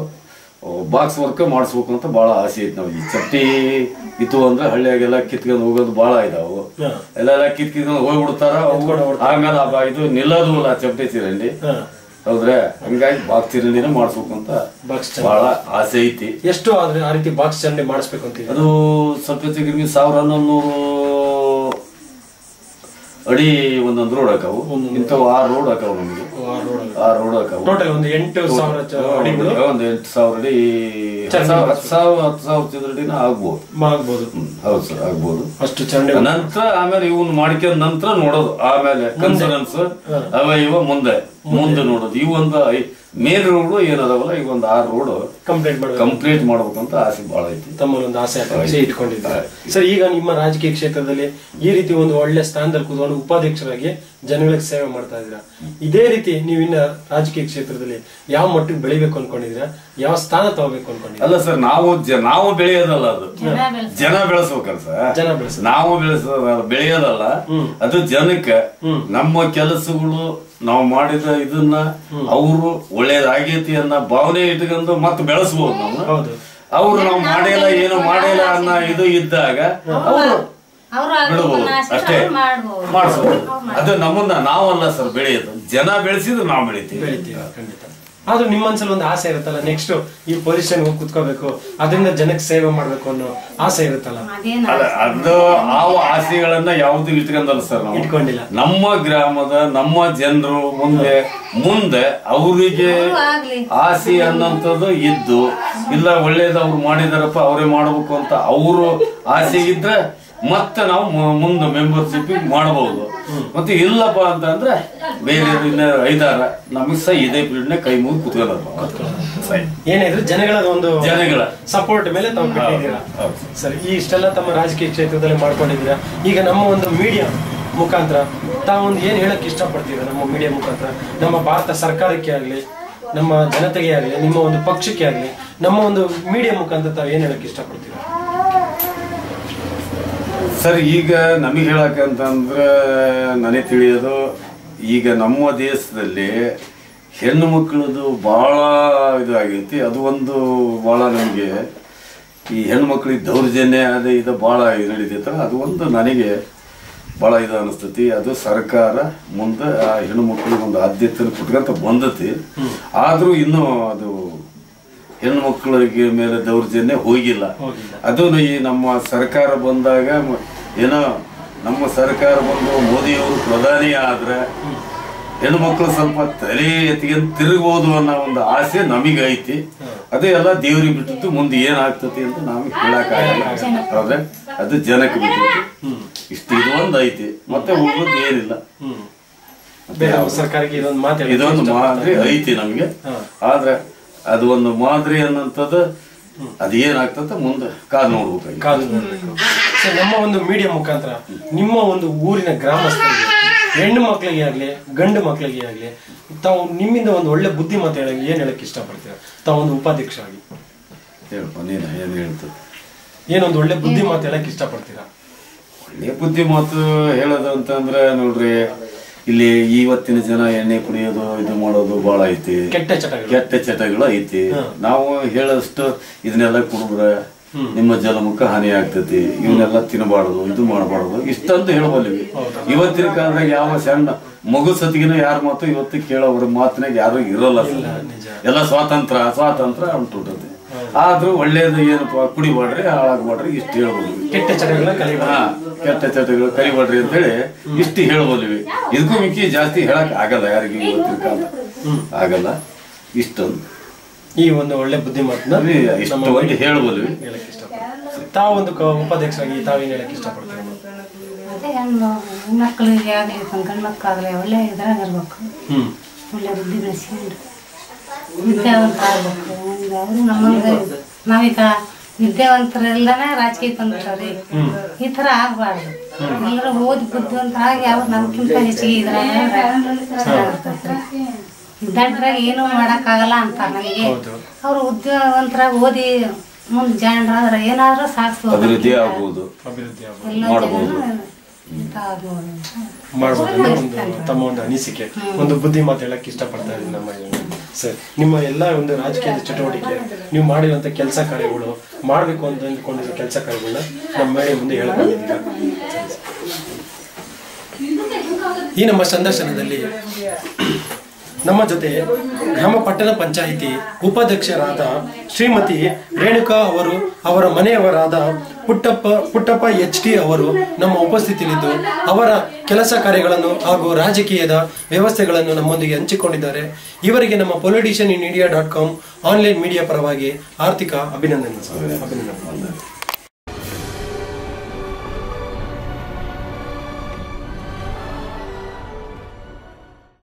ಬಾಕ್ಸ್ ವರ್ಕ್ ಮಾಡಿಸ್ಬೇಕು ಅಂತ ಬಹಳ ಆಸೆ ಐತಿ ನಮಗೆ ಚಟ್ಟಿ ಇತ್ತು ಅಂದ್ರೆ ಹಳ್ಳಿಯಾಗೆಲ್ಲ ಕಿತ್ಕೊಂಡು ಹೋಗೋದು ಬಹಳ ಇದಾವು ಹಾ. ಎಲ್ಲ ಕಿತ್ ಕಿತ್ಕೊಂಡು ಹೋಗ್ಬಿಡ್ತಾರ ಅವು ಆಮೇಲೆ ಆ ಬಾ- ಇದು ನಿಲ್ಲೋದು ಇಲ್ಲ ಚಪ್ಪಟೆ ಚಿರಂಡಿ ಹಾ ಹೌದ್ರೆ ಹಂಗಾಗಿ ಬಾಕ್ಸ್ ಚಿರಂಡಿನ ಮಾಡಿಸ್ಬೇಕು ಅಂತ ಬಾಕ್ಸ್ ಬಹಳ ಆಸೆ ಐತಿ ಎಷ್ಟು ಆದ್ರೆ ಆ ರೀತಿ ಬಾಕ್ಸ್ ಚಂಡೆ ಮಾಡಿಸ್ಬೇಕು ಅಂತಿದೆ ಅದು ಸ್ವಲ್ಪ ಹೆಚ್ಚಿಗೆ ಸಾವಿರ ಹನ್ನೊಂದು ಅಡಿ ಒಂದೊಂದು ರೋಡ್ ಹಾಕಾವು ಇಂಥವು ಆರು ರೋಡ್ ಹಾಕಾವು ನಮಗೆ ಆರು ರೋಡ್ ಹಾಕಾವು ಟೋಟಲ್ ಒಂದು ಎಂಟು ಸಾವಿರ ಚ- ಅಡಿಗಳು ಒಂದು ಎಂಟು ಸಾವಿರ ಅಡಿ ಹತ್ತು ಸಾವಿರ ಹತ್ತು ಸಾವಿರ ಹತ್ತು ಸಾವಿರ ಚದರಡಿನ ಆಗ್ಬೋದು ಆಗ್ಬೋದು ಹ್ಮ್, ಹೌದು ಸರ್ ಆಗ್ಬೋದು ಅಷ್ಟು ಚರಂಡಿ ನಂತರ ಆಮೇಲೆ ಇವನ್ ಮಾಡ್ಕೊಂಡ್ ನಂತರ ನೋಡೋದು ಆಮೇಲೆ ಕನ್ಸರ್ನ್ಸ್ ಅವ ಇವ ಮುಂದೆ ಮುಂದೆ ನೋಡೋದು ಇವು ಒಂದು ಮೇನ್ ರೋಡ್ ಏನದಾವಲ್ಲ ಈಗ ಒಂದು ಆರು ರೋಡ್ ಕಂಪ್ಲೇಂಟ್ ಮಾಡ್ಬೇಕು ಕಂಪ್ಲೀಟ್ ಮಾಡ್ಬೇಕಂತ ಆಸೆ ಬಹಳ ಐತಿ ತಮ್ಮಲ್ಲಿ ಒಂದು ಆಸೆ ಆಕಾಂಕ್ಷೆ ಇಟ್ಕೊಂಡಿದ್ದಾರೆ ಸರ್ ಈಗ ನಿಮ್ಮ ರಾಜಕೀಯ ಕ್ಷೇತ್ರದಲ್ಲಿ ಈ ರೀತಿ ಒಂದು ಒಳ್ಳೆ ಸ್ಥಾನದಲ್ಲಿ ಕೂತ್ಕೊಂಡು ಉಪಾಧ್ಯಕ್ಷರಾಗಿ ಜನಗಳಿಗೆ ಸೇವೆ ಮಾಡ್ತಾ ಇದ್ದೀರಾ ಇದೇ ರೀತಿ ನೀವು ಇನ್ನ ರಾಜಕೀಯ ಕ್ಷೇತ್ರದಲ್ಲಿ ಯಾವ ಮಟ್ಟಿಗೆ ಬೆಳಿಬೇಕು ಅನ್ಕೊಂಡಿದ್ದೀರಾ ಯಾವ ಸ್ಥಾನ ತಗೋಬೇಕು ಅನ್ಕೊಂಡಿದ್ದೀರಾ ಅಲ್ಲ ಸರ್ ನಾವು ಜ- ನಾವು ಬೆಳೆಯೋದಲ್ಲ ಅದು ಜನ ಬೆಳೆಸ ಜನ ಬೆಳೆಸ್ಬೇಕಲ್ಲ ಸರ್ ಜನ ಬೆಳೆಸ ನಾವು ಬೆಳೆಸೋದಲ್ಲ ಬೆಳೆಯೋದಲ್ಲ ಅದು ಜನಕ್ಕೆ ನಮ್ಮ ಕೆಲಸಗಳು ನಾವು ಮಾಡಿದ ಇದನ್ನ ಅವರು ಒಳ್ಳೇದಾಗೈತಿ ಅನ್ನೋ ಭಾವನೆ ಇಟ್ಕೊಂಡು ಮತ್ತೆ ಬೆಳೆಸ್ಬೋದು ನಾವು ಹೌದು ಅವ್ರು ನಾವು ಮಾಡಿಲ್ಲ ಏನು ಮಾಡಿಲ್ಲ ಅನ್ನೋ ಇದು ಇದ್ದಾಗ ಅವರು ಅವ್ರು ಬಿಡ್ಬೋದು ಅಷ್ಟೇ ಮಾಡ್ಬೋದು ಮಾಡಿಸ್ಬೋದು ಅದು ನಮ್ಮನ್ನ ನಾವಲ್ಲ ಸರ್ ಬೆಳೆಯೋದು ಜನ ಬೆಳೆಸಿದ್ರೆ ನಾವು ಬೆಳಿತೀವಿ ಬೆಳಿತೀವಿ ಖಂಡಿತ ಆದ್ರೂ ನಿಮ್ಮ ಮನ್ಸಲ್ಲಿ ಒಂದು ಆಸೆ ಇರುತ್ತಲ್ಲ ನೆಕ್ಸ್ಟ್ ಈ ಪೊಸಿಷನ್ ಹೋಗಿ ಕುತ್ಕೋಬೇಕು ಅದರಿಂದ ಜನಕ್ಕೆ ಸೇವೆ ಮಾಡ್ಬೇಕು ಅನ್ನೋ ಆಸೆ ಇರುತ್ತಲ್ಲ ಅದೇನ ಅಲ್ಲ ಅದು ಆ ಆಸೆಗಳನ್ನ ಯಾವ್ದು ಇಟ್ಕೊಂಡಲ್ಲ ಸರ್ ನಾವು ಇಟ್ಕೊಂಡಿಲ್ಲ ನಮ್ಮ ಗ್ರಾಮದ ನಮ್ಮ ಜನರು ಮುಂದೆ ಮುಂದೆ ಅವರಿಗೆ ಆಗ್ಲಿ ಆಸೆ ಅನ್ನೋಂಥದ್ದು ಇದ್ದು ಇಲ್ಲ ಒಳ್ಳೇದು ಅವ್ರು ಮಾಡಿದಾರಪ್ಪ ಅವರೇ ಮಾಡ್ಬೇಕು ಅಂತ ಅವರು ಆಸೆ ಇದ್ರೆ ಮತ್ತೆ ನಾವು ಮು- ಮುಂದೆ ಮೆಂಬರ್ಶಿಪ್ ಮಾಡಬಹುದು ಮತ್ತೆ ಇಲ್ಲಪ್ಪ ಅಂತಂದ್ರೆ ಬೇರೆ ಇನ್ನ ಐದಾರ ನಮಗೆ ಸಹ ಇದೇ ಪೀರಿಯಡ್ನ ಕೈ ಮುಗಿ ಕುತ್ಕೊಳ್ಳೋದು ಸರಿ. ಏನಿದ್ರು ಜನಗಳ ಒಂದು ಜನಗಳ ಸಪೋರ್ಟ್ ಮೇಲೆ ತಾವು ಕಟ್ಟಿದ್ದೀರಾ ಹೌದು. ಸರಿ ಈ ಇಷ್ಟೆಲ್ಲ ತಮ್ಮ ರಾಜಕೀಯ ಕ್ಷೇತ್ರದಲ್ಲಿ ಮಾಡ್ಕೊಂಡಿದ್ದೀರಾ ಈಗ ನಮ್ಮ ಒಂದು ಮೀಡಿಯಾ ಮುಖಾಂತರ ತಾವು ಒಂದು ಏನು ಹೇಳಕ್ ಇಷ್ಟಪಡ್ತೀರಾ ನಮ್ಮ ಮೀಡಿಯಾ ಮುಖಾಂತರ ನಮ್ಮ ಭಾರತ ಸರ್ಕಾರಕ್ಕೆ ಆಗಲಿ ನಮ್ಮ ಜನತೆಗೆ ಆಗಲಿ ನಿಮ್ಮ ಒಂದು ಪಕ್ಷಕ್ಕೆ ಆಗಲಿ ನಮ್ಮ ಒಂದು ಮೀಡಿಯಾ ಮುಖಾಂತರ ತಾವು ಏನು ಹೇಳಕ್ ಇಷ್ಟಪಡ್ತೀರಾ ಸರ್ ಈಗ ನಮಗೆ ಹೇಳಕ್ಕಂತಂದ್ರೆ ನನಗೆ ತಿಳಿಯೋದು ಈಗ ನಮ್ಮ ದೇಶದಲ್ಲಿ ಹೆಣ್ಣು ಮಕ್ಕಳದು ಭಾಳ ಇದು ಆಗೈತಿ ಅದು ಒಂದು ಭಾಳ ನಮಗೆ ಈ ಹೆಣ್ಣು ಮಕ್ಕಳಿಗೆ ದೌರ್ಜನ್ಯ ಅದು ಇದು ಭಾಳ ಇದು ನಡೀತೈತಲ್ಲ ಅದು ಒಂದು ನನಗೆ ಭಾಳ ಇದು ಅನಿಸ್ತತಿ ಅದು ಸರ್ಕಾರ ಮುಂದೆ ಆ ಹೆಣ್ಣು ಮಕ್ಕಳಿಗೆ ಒಂದು ಆದ್ಯತೆ ಕೊಟ್ಕೊಂತ ಬಂದತಿ ಆದರೂ ಇನ್ನೂ ಅದು ಹೆಣ್ಣು ಮಕ್ಕಳಿಗೆ ಮೇಲೆ ದೌರ್ಜನ್ಯ ಹೋಗಿಲ್ಲ ಅದು ಈ ನಮ್ಮ ಸರ್ಕಾರ ಬಂದಾಗ ಮ- ಏನೋ ನಮ್ಮ ಸರ್ಕಾರ ಬಂದು ಮೋದಿಯವರು ಪ್ರಧಾನಿ ಆದ್ರೆ ಹೆಣ್ಣು ಮಕ್ಕಳು ಸ್ವಲ್ಪ ತಲೆ ಎತ್ಕೊಂಡು ತಿರುಗ್ಬೋದು ಅನ್ನೋ ಒಂದು ಆಸೆ ನಮಗೆ ಐತಿ ಅದೇ ಎಲ್ಲ ದೇವ್ರಿಗೆ ಬಿಟ್ಟಿದ್ದು ಮುಂದೆ ಏನಾಗ್ತತಿ ಅಂತ ನಮಗೆ ಹೇಳಕ್ಕಾಗಲ್ಲ ಹೌದ್ರೆ ಅದು ಜನಕ್ಕೆ ಬಿಟ್ಟಿತ್ತು ಇಷ್ಟು ಇದು ಒಂದು ಐತಿ ಮತ್ತೆ ಉಳಿದು ಏನಿಲ್ಲ ಬೇರೆ ಸರ್ಕಾರಕ್ಕೆ ಇದೊಂದು ಮಾತು ಇದೊಂದು ಮಾದರಿ ಐತಿ ನಮ್ಗೆ ಆದ್ರೆ ಅದು ಒಂದು ಮಾದರಿ ಅನ್ನಂಥದ್ದು ಅದು ಏನಾಗ್ತದ ಮುಂದೆ ಕಾದು ನೋಡ್ಬೇಕಾಗಿ ಕಾದು ನೋಡ್ಬೇಕು ಸೊ ನಮ್ಮ ಒಂದು ಮೀಡಿಯಾ ಮುಖಾಂತರ ನಿಮ್ಮ ಒಂದು ಊರಿನ ಗ್ರಾಮಸ್ಥರಿಗೆ ಹೆಣ್ಣು ಮಕ್ಕಳಿಗೆ ಆಗ್ಲಿ ಗಂಡು ಮಕ್ಕಳಿಗೆ ಆಗ್ಲಿ ತಾವು ನಿಮ್ಮಿಂದ ಒಂದು ಒಳ್ಳೆ ಬುದ್ಧಿ ಮಾತು ಹೇಳಕ್ಕೆ ಏನ್ ಹೇಳಕ್ ಇಷ್ಟಪಡ್ತೀರಾ ತಾವು ಒಂದು ಉಪಾಧ್ಯಕ್ಷ ಆಗಿ ಹೇಳಪ್ಪ ನೀನು ಏನು ಹೇಳ್ತು ಏನೊಂದು ಒಳ್ಳೆ ಬುದ್ಧಿ ಮಾತು ಹೇಳಕ್ ಇಷ್ಟಪಡ್ತೀರಾ ಒಳ್ಳೆ ಬುದ್ಧಿ ಮಾತು ಹೇಳೋದು ಅಂತಂದ್ರೆ ನೋಡ್ರಿ ಇಲ್ಲಿ ಇವತ್ತಿನ ಜನ ಎಣ್ಣೆ ಕುಡಿಯೋದು ಇದು ಮಾಡೋದು ಬಹಳ ಐತಿ ಕೆಟ್ಟ ಚಟಗಳು ಕೆಟ್ಟ ಚಟಗಳು ಐತಿ ನಾವು ಹೇಳೋಷ್ಟು ಇದನ್ನೆಲ್ಲ ಕುಡಿದ್ರೆ ನಿಮ್ಮ ಜಲಮುಖ ಹಾನಿ ಆಗ್ತೈತಿ ಇವನ್ನೆಲ್ಲ ತಿನ್ನಬಾರದು ಇದು ಮಾಡಬಾರದು ಇಷ್ಟಂತ ಹೇಳಬಲ್ಲಿವಿ ಇವತ್ತಿನ ಕಾಲದಾಗ ಯಾವ ಸಣ್ಣ ಮಗು ಸತಿಗಿನ ಯಾರ ಮಾತು ಇವತ್ತು ಕೇಳೋವ್ರ ಮಾತಿನಾಗ ಯಾರು ಇರಲ್ಲ ಅಸಲು. ಎಲ್ಲ ಸ್ವಾತಂತ್ರ್ಯ ಸ್ವಾತಂತ್ರ್ಯ ಅಂಟುಂಟತಿ ಆದ್ರೂ ಒಳ್ಳೇದು ಏನಪ್ಪ ಕುಡಿಬಾಡ್ರಿ ಹಾಳಾಗ್ಬಾಡ್ರಿ ಇಷ್ಟು ಹೇಳ್ಬೋದು ಕೆಟ್ಟ ಚಟಗಳನ್ನ ಕಲಿ ಹಾ ಕೆಟ್ಟ ಚಟಗಳು ಕರಿಬೇಡ್ರಿ ಅಂತ ಹೇಳಿ ಇಷ್ಟು ಹೇಳ್ಬೋದ್ವಿ ಇದಕ್ಕೂ ಮಿಕ್ಕಿ ಜಾಸ್ತಿ ಹೇಳಕ್ ಆಗಲ್ಲ ಯಾರಿಗೂ ಇವತ್ತಿನ ಕಾಲ ಆಗಲ್ಲ ಇಷ್ಟೊಂದು ಈ ಒಂದು ಒಳ್ಳೆ ಬುದ್ಧಿ ಮಾತನ್ನ ಇಷ್ಟು ಒಂದು ಹೇಳ್ಬೋದ್ವಿ ಹೇಳಕ್ ಇಷ್ಟಪಡ್ತೀರಾ ತಾವು ಒಂದು ಕ- ಉಪಾಧ್ಯಕ್ಷರಾಗಿ ತಾವೇನ್ ಹೇಳಕ್ ಇಷ್ಟಪಡ್ತೀರಾ ಅದೇ ಹೆಣ್ಣು ಮಕ್ಕಳಿಗೆ ಆಗಲಿ ಗಂಡು ಮಕ್ಕಳಾಗಲಿ ಒಳ್ಳೆ ಇದ್ರಾಗ ಇರ್ಬೇಕು ಹ್ಮ್ ಒಳ್ಳೆ ಬುದ್ಧಿ ಬೆಳೆಸ್ಕೊಂಡು ವಿದ್ಯಾವಂತ ಆಗ್ಬೇಕು ಒಂದು ಅವರು ನಮ್ಮಂಗೆ ನಾವೀಗ ವಿದ್ಯಾವಂತರೆಲ್ಲನೇ ರಾಜಕೀಯಕ್ಕೆ ಬಂದ್ಬಿಟ್ಟವ್ರಿ ಈ ಥರ ಆಗ್ಬಾರ್ದು ಎಲ್ಲರೂ ಓದಿ ಬುದ್ಧಿವಂತರಾಗಿ ಅವ್ರು ನಮ್ಗಿಂತ ಹೆಚ್ಚಿಗೆ ಇದ್ರಾಗ ಚೆನ್ನಾಗಿರ್ತೈತ್ರಿ ಇದ್ದಂಟ್ರಾಗ ಏನೂ ಮಾಡೋಕ್ಕಾಗಲ್ಲ ಅಂತ ನನಗೆ ಹೌದು. ಅವ್ರು ಉದ್ಯೋಗವಂತರಾಗ ಓದಿ ಮುಂದೆ ಜಾಣರಾದ್ರೆ ಏನಾದ್ರೂ ಸಾಧಿಸ್ಬೋದು ಅಭಿವೃದ್ಧಿ ಆಗ್ಬೋದು ಅಭಿವೃದ್ಧಿ ಆಗ್ಬೋದು. ಎಲ್ಲ ಮಾಡ್ಬೋದು. ಜನ ಇದಾಗ್ಬೋದು ಅಂತ. ಮಾಡ್ಬೋದು ಅನ್ನೋ ಒಂದು ತಮ್ಮ ಒಂದು ಅನಿಸಿಕೆ ಒಂದು ಬುದ್ಧಿ ಮಾತು ಹೇಳಕ್ ಇಷ್ಟಪಡ್ತಾ ಇದ್ದೀನಿ ನಮ್ಮ ಸರ್ ನಿಮ್ಮ ಎಲ್ಲ ಒಂದು ರಾಜಕೀಯದ ಚಟುವಟಿಕೆ ನೀವು ಮಾಡಿರುವಂತ ಕೆಲಸ ಕಾರ್ಯಗಳು ಮಾಡ್ಬೇಕು ಅಂತ ಅಂದ್ಕೊಂಡಿರೋ ಕೆಲಸ ಕಾರ್ಯಗಳನ್ನ ನಮ್ಮ ಮೇಲೆ ಮುಂದೆ ಹೇಳ್ಕೊಂಡಿದ್ದೀರಾ ಈ ನಮ್ಮ ಸಂದರ್ಶನದಲ್ಲಿ ನಮ್ಮ ಜೊತೆ ಗ್ರಾಮ ಪಟ್ಟಣ ಪಂಚಾಯಿತಿ ಉಪಾಧ್ಯಕ್ಷರಾದ ಶ್ರೀಮತಿ ರೇಣುಕಾ ಅವರು ಅವರ ಮನೆಯವರಾದ ಪುಟ್ಟಪ್ಪ ಪುಟ್ಟಪ್ಪ ಎಚ್ ಟಿ ಅವರು ನಮ್ಮ ಉಪಸ್ಥಿತಿಯಲ್ಲಿದ್ದು ಅವರ ಕೆಲಸ ಕಾರ್ಯಗಳನ್ನು ಹಾಗೂ ರಾಜಕೀಯದ ವ್ಯವಸ್ಥೆಗಳನ್ನು ನಮ್ಮೊಂದಿಗೆ ಹಂಚಿಕೊಂಡಿದ್ದಾರೆ ಇವರಿಗೆ ನಮ್ಮ politician in India dot com online media ಪರವಾಗಿ ಆರ್ಥಿಕ ಅಭಿನಂದನೆ ಅಭಿನಂದನೆ